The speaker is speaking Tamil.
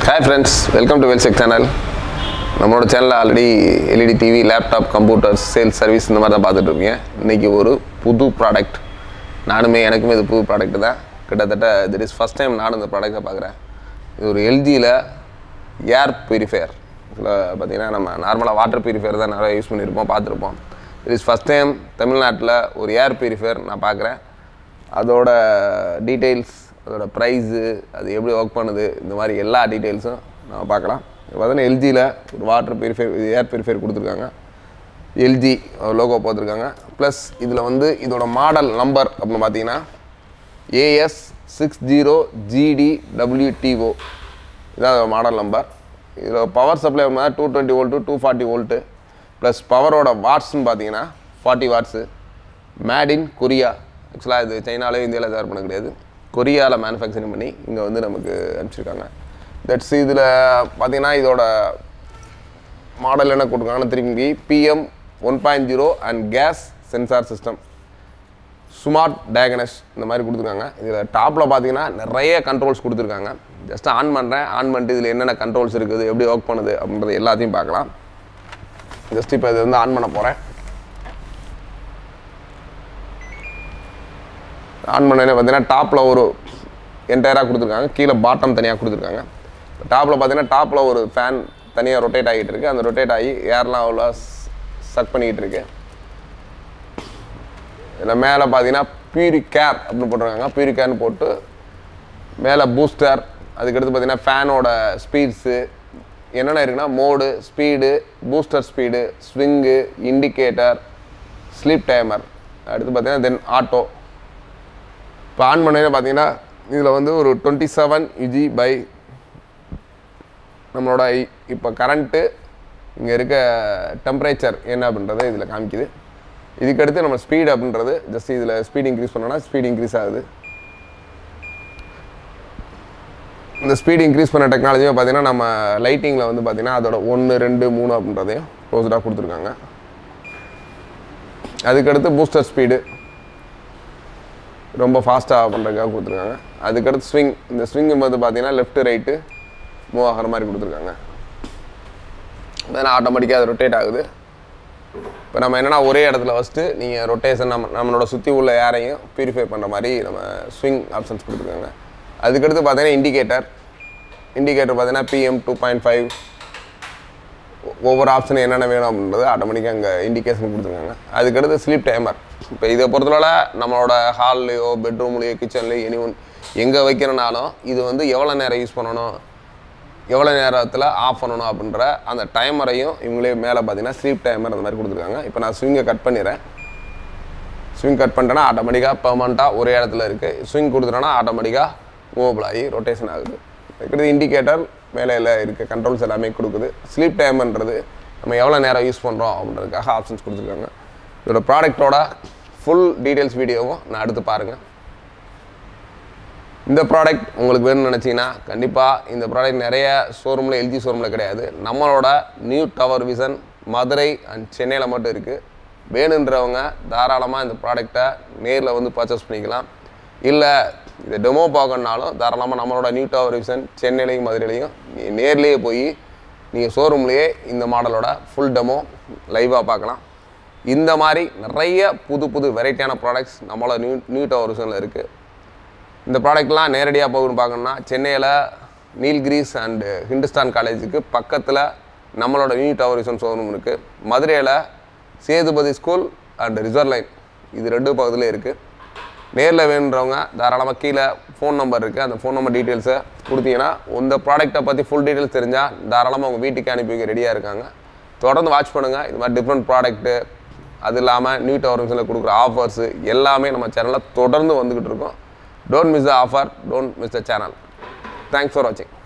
ஹாய் ஃப்ரெண்ட்ஸ் வெல்கம் டு வெல்செக் சேனல் நம்மளோட சேனலில் already LED TV laptop computers sales service இந்த மாதிரி தான் பார்த்துட்டு இருக்கீங்க இன்றைக்கி ஒரு புது ப்ராடக்ட் நானுமே எனக்குமே இது புது ப்ராடக்ட் தான் கிட்டத்தட்ட திட் இஸ் ஃபஸ்ட் டைம் நானும் இந்த ப்ராடக்ட்டை பார்க்குறேன் இது ஒரு எல்ஜியில் ஏர் பியூரிஃபையர் இதில் பார்த்தீங்கன்னா நம்ம நார்மலாக வாட்டர் பியூரிஃபையர் தான் நிறைய யூஸ் பண்ணியிருப்போம் பார்த்துருப்போம் இட் இஸ் ஃபஸ்ட் டைம் தமிழ்நாட்டில் ஒரு ஏர் பியூரிஃபையர் நான் பார்க்குறேன் அதோட டீட்டெயில்ஸ் அதோட ப்ரைஸு அது எப்படி ஒர்க் பண்ணுது இந்த மாதிரி எல்லா டீட்டெயில்ஸும் நம்ம பார்க்கலாம் இப்போ பார்த்தீங்கன்னா எல்ஜியில் ஒரு வாட்டர் பியூரிஃபையர் ஏர் பியூரிஃபையர் கொடுத்துருக்காங்க எல்ஜி லோகோ போட்டிருக்காங்க ப்ளஸ் இதில் வந்து இதோட மாடல் நம்பர் அப்படின்னு பார்த்தீங்கன்னா AS six zero GT WTO இதான் மாடல் நம்பர் இதில் power supply two twenty volt two forty volt plus பவரோட வாட்ஸ்னு பார்த்தீங்கன்னா forty watts made in Korea ஆக்சுவலாக இது சைனாலே இந்தியாவில் தயார் பண்ண கிடையாது கொரியாவில் மேனுஃபேக்சரிங் பண்ணி இங்கே வந்து நமக்கு அனுப்பிச்சிருக்காங்க தட்ஸ் இதில் பார்த்தீங்கன்னா இதோட மாடல் என்ன கொடுத்துருக்காங்கன்னா திரும்பி PM one point zero and gas sensor system smart diagnosis இந்த மாதிரி கொடுத்துருக்காங்க இதில் டாப்பில் பார்த்தீங்கன்னா நிறைய கண்ட்ரோல்ஸ் கொடுத்துருக்காங்க ஜஸ்ட் ஆன் பண்ணுறேன் ஆன் பண்ணிட்டு இதில் என்னென்ன கண்ட்ரோல்ஸ் இருக்குது எப்படி ஒர்க் பண்ணுது அப்படின்றது எல்லாத்தையும் பார்க்கலாம் ஜஸ்ட் இப்போ இது வந்து ஆன் பண்ண போகிறேன் ஆன் பண்ணனே பார்த்தீங்கன்னா டாப்பில் ஒரு என்டையராக கொடுத்துருக்காங்க கீழே பாட்டம் தனியாக கொடுத்துருக்காங்க டாப்பில் பார்த்தீங்கன்னா டாப்பில் ஒரு ஃபேன் தனியாக ரொட்டேட் ஆகிட்டு இருக்கு அந்த ரொட்டேட் ஆகி ஏர்லாம் அவ்வளோ சக் பண்ணிக்கிட்டு இருக்கு இதில் மேலே பார்த்தீங்கன்னா பியூரி கேர் அப்படின்னு போட்டிருக்காங்க பியூரி கேர்னு போட்டு மேலே பூஸ்டர் அதுக்கடுத்து பார்த்தீங்கன்னா ஃபேனோட ஸ்பீட்ஸு என்னென்ன இருக்குன்னா mode speed booster speed swing indicator sleep timer அடுத்து பார்த்தீங்கன்னா தென் ஆட்டோ இப்போ ஆன் பண்ணையில் பார்த்தீங்கன்னா இதில் வந்து ஒரு டுவெண்ட்டி செவன் இஜி பை நம்மளோட இப்போ கரண்ட்டு இங்கே இருக்க டெம்பரேச்சர் என்ன அப்படின்றத இதில் காமிக்குது இதுக்கடுத்து நம்ம ஸ்பீடு அப்படின்றது ஜஸ்ட் இதில் ஸ்பீட் இன்க்ரீஸ் பண்ணோன்னா ஸ்பீட் இன்க்ரீஸ் ஆகுது இந்த ஸ்பீட் இன்க்ரீஸ் பண்ண டெக்னாலஜியும் பார்த்தீங்கன்னா நம்ம லைட்டிங்கில் வந்து பார்த்தீங்கன்னா அதோட ஒன்று ரெண்டு மூணு அப்படின்றதையும் க்ளோஸ்டாக கொடுத்துருக்காங்க அதுக்கடுத்து பூஸ்டர் ஸ்பீடு ரொம்ப ஃபாஸ்ட்டாக பண்ணுறதுக்காக கொடுத்துருக்காங்க அதுக்கடுத்து ஸ்விங் இந்த ஸ்விங் வந்து பார்த்தீங்கன்னா லெஃப்ட் ரைட்டு மூவ் ஆகிற மாதிரி கொடுத்துருக்காங்க ஆட்டோமேட்டிக்காக அது ரொட்டேட் ஆகுது இப்போ நம்ம என்னென்னா ஒரே இடத்துல ஃபஸ்ட்டு நீங்கள் ரொட்டேஷன் நம்ம நம்மளோட சுற்றி உள்ள ஏரையும் பியூரிஃபை பண்ணுற மாதிரி நம்ம ஸ்விங் ஆப்ஷன்ஸ் கொடுத்துருக்காங்க அதுக்கடுத்து பார்த்தீங்கன்னா இண்டிகேட்டர் இண்டிகேட்டர் பார்த்தீங்கன்னா பிஎம் டூ பாயிண்ட் ஃபைவ் ஒவ்வொரு ஆப்ஷன் என்னென்ன வேணும் அப்படின்றது ஆட்டோமேட்டிக்காக அங்கே இண்டிகேஷன் கொடுத்துருக்காங்க அதுக்கடுத்து ஸ்லீப் டைமர் இப்போ இதை பொறுத்தவரை நம்மளோட ஹால்லையோ பெட்ரூம்லேயோ கிச்சன்லேயோ எனி ஒன் எங்கே வைக்கிறனாலும் இது வந்து எவ்வளோ நேரம் யூஸ் பண்ணணும் எவ்வளோ நேரத்தில் ஆஃப் பண்ணணும் அப்படின்ற அந்த டைமரையும் இவங்களே மேலே பார்த்தீங்கன்னா ஸ்லீப் டைமர் அந்த மாதிரி கொடுத்துருக்காங்க இப்போ நான் ஸ்விங்கை கட் பண்ணிடுறேன் ஸ்விங் கட் பண்ணிட்டேன்னா ஆட்டோமேட்டிக்காக பெர்மனண்ட்டாக ஒரே இடத்துல இருக்குது ஸ்விங் கொடுத்துட்டோன்னா ஆட்டோமேட்டிக்காக மூவபிள் ஆகி ரொட்டேஷன் ஆகுது இருக்கிறது இண்டிகேட்டர் மேலே இருக்க கண்ட்ரோல்ஸ் எல்லாமே கொடுக்குது ஸ்லீப் டைம்ன்றது நம்ம எவ்வளோ நேரம் யூஸ் பண்ணுறோம் அப்படின்றதுக்காக ஆப்ஷன்ஸ் கொடுத்துருக்காங்க இதோட ப்ராடக்ட்டோட ஃபுல் டீட்டெயில்ஸ் வீடியோவும் நான் அடுத்து பாருங்கள் இந்த ப்ராடக்ட் உங்களுக்கு வேணும்னு நினச்சிங்கன்னா கண்டிப்பாக இந்த ப்ராடக்ட் நிறைய ஷோரூமில் எல்ஜி ஷோரூமில் கிடையாது நம்மளோட new tower vision Madurai and சென்னையில் மட்டும் இருக்குது வேணுன்றவங்க தாராளமாக இந்த ப்ராடக்டை நேரில் வந்து பர்ச்சேஸ் பண்ணிக்கலாம் இல்லை இதை டெமோ பார்க்கணுனாலும் தாராளமாக நம்மளோட நியூ டவர் விஷன் சென்னையிலையும் மதுரையிலையும் நீ நேர்லேயே போய் நீங்கள் ஷோரூம்லேயே இந்த மாடலோட ஃபுல் டெமோ லைவாக பார்க்கலாம் இந்த மாதிரி நிறைய புது புது வெரைட்டியான ப்ராடக்ட்ஸ் நம்மளோட நியூ நியூ டவர் விஷனில் இருக்குது இந்த ப்ராடக்ட்லாம் நேரடியாக போகணும்னு பார்க்கணுன்னா சென்னையில் நீல்கிரீஸ் அண்டு ஹிந்துஸ்தான் காலேஜுக்கு பக்கத்தில் நம்மளோட நியூ டவர் விஷன் ஷோரூம் இருக்குது மதுரையில் Sethupathi school and reserve line இது ரெண்டு பக்கத்துலேயே இருக்குது நேரில் வேணுன்றவங்க தாராளமாக கீழே ஃபோன் நம்பர் இருக்குது அந்த ஃபோன் நம்பர் டீட்டெயில்ஸை கொடுத்தீங்கன்னா இந்த ப்ராடக்ட்டை பற்றி ஃபுல் டீட்டெயில்ஸ் தெரிஞ்சால் தாராளமாக உங்கள் வீட்டுக்கு அனுப்பி வைக்க ரெடியாக இருக்காங்க தொடர்ந்து வாட்ச் பண்ணுங்கள் இது மாதிரி டிஃப்ரெண்ட் ப்ராடக்ட்டு அது இல்லாமல் நியூ டவர்ஸில் கொடுக்குற ஆஃபர்ஸு எல்லாமே நம்ம சேனலில் தொடர்ந்து வந்துக்கிட்டு இருக்கோம் don't miss the offer don't miss the channel thanks for வாட்சிங்